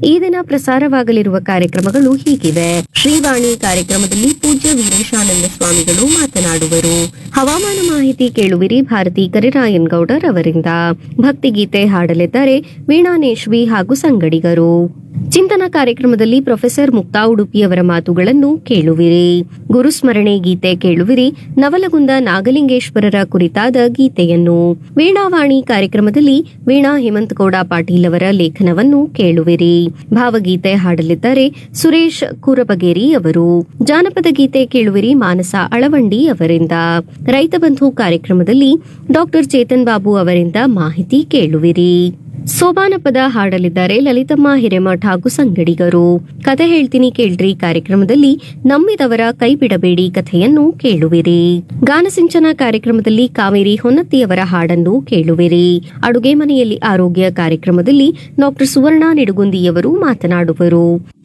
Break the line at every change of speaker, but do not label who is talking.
ಈ ದಿನ ಪ್ರಸಾರವಾಗಲಿರುವ ಕಾರ್ಯಕ್ರಮಗಳು ಹೀಗಿವೆ ಶ್ರೀವಾಣಿ ಕಾರ್ಯಕ್ರಮದಲ್ಲಿ ಪೂಜ್ಯ ವೀರೇಶಾನಂದ ಸ್ವಾಮಿಗಳು ಮಾತನಾಡುವರು ಹವಾಮಾನ ಮಾಹಿತಿ ಕೇಳುವಿರಿ ಭಾರತಿ ಕರಿರಾಯನ್ ಗೌಡರ್ ಅವರಿಂದ ಭಕ್ತಿಗೀತೆ ಹಾಡಲಿದ್ದಾರೆ ವೀಣಾನೇಶ್ವಿ ಹಾಗೂ ಸಂಗಡಿಗರು ಚಿಂತನ ಕಾರ್ಯಕ್ರಮದಲ್ಲಿ ಪ್ರೊಫೆಸರ್ ಮುಕ್ತಾ ಉಡುಪಿಯವರ ಮಾತುಗಳನ್ನು ಕೇಳುವಿರಿ ಗುರುಸ್ಮರಣೆ ಗೀತೆ ಕೇಳುವಿರಿ ನವಲಗುಂದ ನಾಗಲಿಂಗೇಶ್ವರರ ಕುರಿತಾದ ಗೀತೆಯನ್ನು ವೀಣಾವಾಣಿ ಕಾರ್ಯಕ್ರಮದಲ್ಲಿ ವೀಣಾ ಹೇಮಂತಗೌಡ ಪಾಟೀಲ್ ಅವರ ಲೇಖನವನ್ನು ಕೇಳುವಿರಿ ಭಾವಗೀತೆ ಹಾಡಲಿದ್ದಾರೆ ಸುರೇಶ್ ಕೂರಬಗೇರಿ ಅವರು ಜಾನಪದ ಗೀತೆ ಕೇಳುವಿರಿ ಮಾನಸ ಅಳವಂಡಿ ಅವರಿಂದ ರೈತ ಬಂಧು ಕಾರ್ಯಕ್ರಮದಲ್ಲಿ ಡಾಕ್ಟರ್ ಚೇತನ್ ಬಾಬು ಅವರಿಂದ ಮಾಹಿತಿ ಕೇಳುವಿರಿ ಸೋಬಾನ ಪದ ಹಾಡಲಿದ್ದಾರೆ ಲಲಿತಮ್ಮ ಹಿರೇಮಠ ಹಾಗೂ ಸಂಗಡಿಗರು ಕತೆ ಹೇಳ್ತೀನಿ ಕೇಳ್ರಿ ಕಾರ್ಯಕ್ರಮದಲ್ಲಿ ನಂಬಿದವರ ಕೈ ಬಿಡಬೇಡಿ ಕಥೆಯನ್ನು ಕೇಳುವಿರಿ ಗಾನಸಿಂಚನ ಕಾರ್ಯಕ್ರಮದಲ್ಲಿ ಕಾವೇರಿ ಹೊನ್ನತ್ತಿಯವರ ಹಾಡನ್ನು ಕೇಳುವಿರಿ ಅಡುಗೆ ಮನೆಯಲ್ಲಿ ಆರೋಗ್ಯ ಕಾರ್ಯಕ್ರಮದಲ್ಲಿ ಡಾಕ್ಟರ್ ಸುವರ್ಣ ನಿಡುಗುಂದಿಯವರು ಮಾತನಾಡುವರು